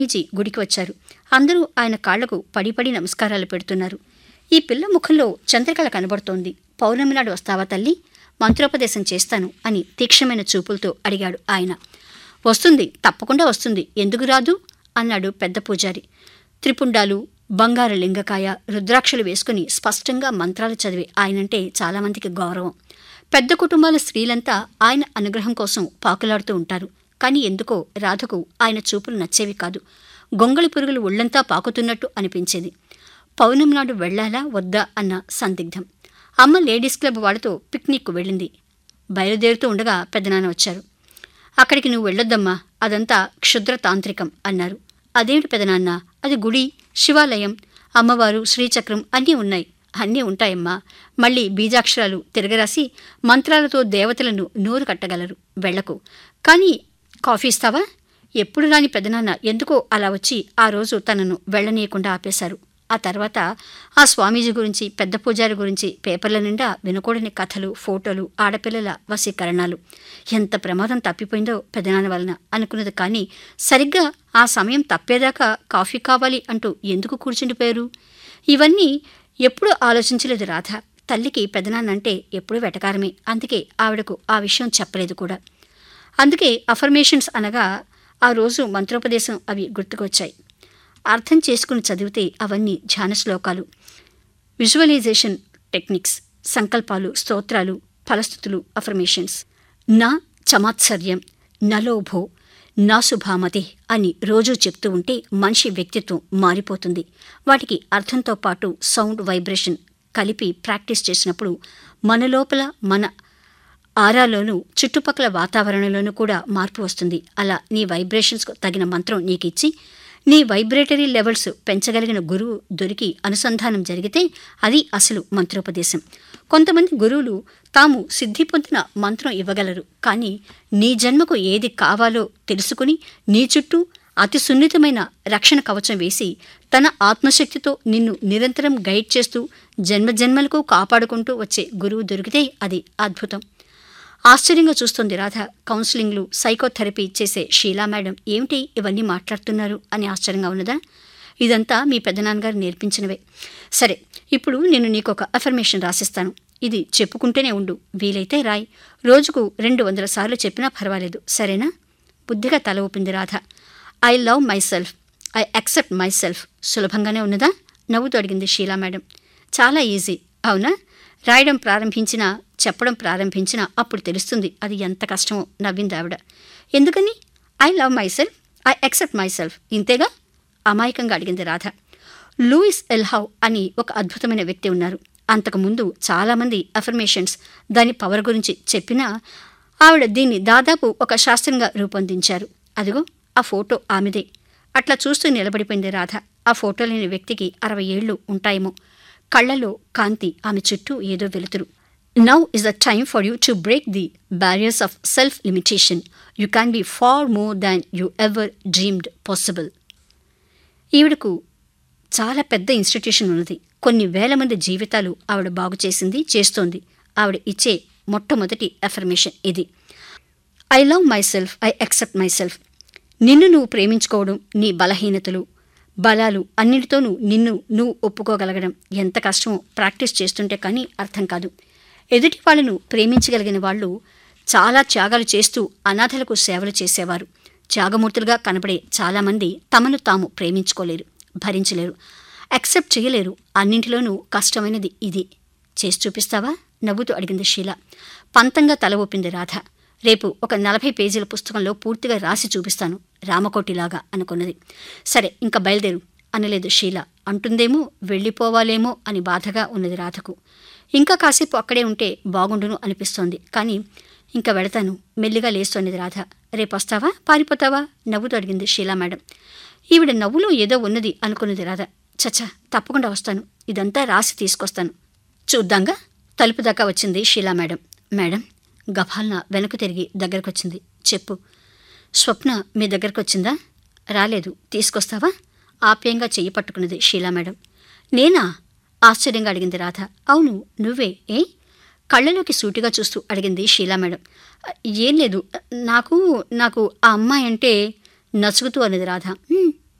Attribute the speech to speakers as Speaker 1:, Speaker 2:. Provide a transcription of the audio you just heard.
Speaker 1: స్వామీజీ గుడికి వచ్చారు అందరూ ఆయన కాళ్లకు పడి పడి నమస్కారాలు పెడుతున్నారు ఈ పిల్ల ముఖంలో చంద్రకళ కనబడుతోంది పౌర్ణమి నాడు వస్తావా తల్లి మంత్రోపదేశం చేస్తాను అని తీక్షణమైన చూపులతో అడిగాడు ఆయన వస్తుంది తప్పకుండా వస్తుంది ఎందుకు రాదు అన్నాడు పెద్ద పూజారి త్రిపుండాలు బంగారు లింగకాయ రుద్రాక్షలు వేసుకుని స్పష్టంగా మంత్రాలు చదివే ఆయనంటే చాలామందికి గౌరవం పెద్ద కుటుంబాల స్త్రీలంతా ఆయన అనుగ్రహం కోసం పాకులాడుతూ ఉంటారు కానీ ఎందుకో రాధకు ఆయన చూపులు నచ్చేవి కాదు గొంగళి పురుగులు ఒళ్లంతా పాకుతున్నట్టు అనిపించేది పౌర్ణమి నాడు వెళ్లాలా వద్దా అన్న సందిగ్ధం అమ్మ లేడీస్ క్లబ్ వాళ్ళతో పిక్నిక్కు వెళ్ళింది బయలుదేరుతూ ఉండగా పెద్దనాన్న వచ్చారు అక్కడికి నువ్వు వెళ్ళొద్దమ్మా అదంతా క్షుద్ర తాంత్రికం అన్నారు అదేమిటి పెదనాన్న అది గుడి శివాలయం అమ్మవారు శ్రీచక్రం అన్నీ ఉన్నాయి అన్నీ ఉంటాయమ్మా మళ్ళీ బీజాక్షరాలు తిరగరాసి మంత్రాలతో దేవతలను నోరు కట్టగలరు వెళ్లకు కానీ కాఫీ ఇస్తావా ఎప్పుడు రాని పెదనాన్న ఎందుకో అలా వచ్చి ఆ రోజు తనను వెళ్ళనీయకుండా ఆపేశారు ఆ తర్వాత ఆ స్వామీజీ గురించి పెద్ద పూజారి గురించి పేపర్ల నిండా వినకూడని కథలు ఫోటోలు ఆడపిల్లల వశీకరణాలు ఎంత ప్రమాదం తప్పిపోయిందో పెదనాన్న వలన అనుకున్నది కానీ సరిగ్గా ఆ సమయం తప్పేదాకా కాఫీ కావాలి అంటూ ఎందుకు కూర్చుండిపోయారు ఇవన్నీ ఎప్పుడూ ఆలోచించలేదు రాధ తల్లికి పెదనాన్నంటే ఎప్పుడూ వెటకారమే అందుకే ఆవిడకు ఆ విషయం చెప్పలేదు కూడా అందుకే అఫర్మేషన్స్ అనగా ఆ రోజు మంత్రోపదేశం అవి గుర్తుకొచ్చాయి అర్థం చేసుకుని చదివితే అవన్నీ ధ్యాన శ్లోకాలు విజువలైజేషన్ టెక్నిక్స్ సంకల్పాలు స్తోత్రాలు ఫలస్థుతులు అఫర్మేషన్స్ నా చమాత్సర్యం నలోభో నా శుభామతి అని రోజూ చెప్తూ ఉంటే మనిషి వ్యక్తిత్వం మారిపోతుంది వాటికి అర్థంతో పాటు సౌండ్ వైబ్రేషన్ కలిపి ప్రాక్టీస్ చేసినప్పుడు మన లోపల మన ఆరాలోనూ చుట్టుపక్కల వాతావరణంలోనూ కూడా మార్పు వస్తుంది అలా నీ వైబ్రేషన్స్కు తగిన మంత్రం నీకిచ్చి నీ వైబ్రేటరీ లెవెల్స్ పెంచగలిగిన గురువు దొరికి అనుసంధానం జరిగితే అది అసలు మంత్రోపదేశం కొంతమంది గురువులు తాము సిద్ధి పొందిన మంత్రం ఇవ్వగలరు కానీ నీ జన్మకు ఏది కావాలో తెలుసుకుని నీ చుట్టూ అతి సున్నితమైన రక్షణ కవచం వేసి తన ఆత్మశక్తితో నిన్ను నిరంతరం గైడ్ చేస్తూ జన్మజన్మలకు కాపాడుకుంటూ వచ్చే గురువు దొరికితే అది అద్భుతం ఆశ్చర్యంగా చూస్తుంది రాధ కౌన్సిలింగ్లు సైకోథెరపీ చేసే షీలా మేడం ఏమిటి ఇవన్నీ మాట్లాడుతున్నారు అని ఆశ్చర్యంగా ఉన్నదా ఇదంతా మీ పెద్దనాన్నగారు నేర్పించినవే సరే ఇప్పుడు నేను నీకు ఒక అఫర్మేషన్ రాసిస్తాను ఇది చెప్పుకుంటూనే ఉండు వీలైతే రాయ్ రోజుకు రెండు వందల సార్లు చెప్పినా పర్వాలేదు సరేనా బుద్ధిగా తల ఊపింది Radha I love myself I accept myself సులభంగానే ఉన్నదా నవ్వుతూ అడిగింది షీలా మేడం చాలా ఈజీ అవునా రాయడం ప్రారంభించినా చెప్పడం ప్రారంభించినా అప్పుడు తెలుస్తుంది అది ఎంత కష్టమో నవ్వింది ఆవిడ ఎందుకని I love myself I accept myself ఇంతేగా అమాయకంగా అడిగింది రాధ లూయిస్ ఎల్హౌ అని ఒక అద్భుతమైన వ్యక్తి ఉన్నారు అంతకుముందు చాలామంది అఫర్మేషన్స్ దాని పవర్ గురించి చెప్పినా ఆవిడ దీన్ని దాదాపు ఒక శాస్త్రంగా రూపొందించారు అదిగో ఆ ఫోటో ఆమెదే అట్లా చూస్తూ నిలబడిపోయింది రాధ ఆ ఫోటో లేని వ్యక్తికి అరవై ఏళ్ళు ఉంటాయేమో కళ్ళలో కాంతి ఆమె చుట్టూ ఏదో వెలుతురు now is the time for you to break the barriers of self limitation you can be far more than you ever dreamed possible ఈవిడకు చాలా పెద్ద ఇన్స్టిట్యూషన్ ఉన్నది కొన్ని వేల మంది జీవితాలు ఆవిడ బాగు చేసింది చేస్తోంది ఆవిడ ఇచ్చే మొట్టమొదటి అఫర్మేషన్ ఇది I love myself I accept myself నిన్ను నువ్వు ప్రేమించుకోవడం నీ బలహీనతలు బలాలు అన్నిటితోనూ నిన్ను నువ్వు ఒప్పుకోగలగడం ఎంత కష్టమో ప్రాక్టీస్ చేస్తుంటే కానీ అర్థం కాదు ఎదుటి వాళ్ళను ప్రేమించగలిగిన వాళ్ళు చాలా త్యాగాలు చేస్తూ అనాథలకు సేవలు చేసేవారు త్యాగమూర్తులుగా కనబడే చాలామంది తమను తాము ప్రేమించుకోలేరు భరించలేరు యాక్సెప్ట్ చేయలేరు అన్నింటిలోనూ కష్టమైనది ఇది చేసి చూపిస్తావా నవ్వుతూ అడిగింది షీల పంతంగా తల ఊపింది రాధ రేపు ఒక నలభై పేజీల పుస్తకంలో పూర్తిగా రాసి చూపిస్తాను రామకోటిలాగా అనుకున్నది సరే ఇంకా బయలుదేరు అనలేదు షీల అంటుందేమో వెళ్ళిపోవాలేమో అని బాధగా ఉన్నది రాధకు ఇంకా కాసేపు అక్కడే ఉంటే బాగుండును అనిపిస్తోంది కానీ ఇంకా వెళతాను మెల్లిగా లేస్తోంది రాధ రేపు వస్తావా పారిపోతావా నవ్వుతూ అడిగింది షీలా మేడం ఈవిడ నవ్వులో ఏదో ఉన్నది అనుకున్నది రాధ చచ్చా తప్పకుండా వస్తాను ఇదంతా రాసి తీసుకొస్తాను చూద్దాంగా తలుపు దాకా వచ్చింది షీలా మేడం మేడం గభాల్న వెనక్కు తిరిగి దగ్గరకొచ్చింది చెప్పు స్వప్న మీ దగ్గరకొచ్చిందా రాలేదు తీసుకొస్తావా ఆప్యాయంగా చెయ్యి పట్టుకున్నది షీలా మేడం నేనా ఆశ్చర్యంగా అడిగింది రాధ అవును నువ్వే ఏ కళ్ళలోకి సూటిగా చూస్తూ అడిగింది షీలా మేడం ఏం లేదు నాకు నాకు ఆ అమ్మాయి అంటే నసుగుతూ అన్నది రాధ "ఉమ్,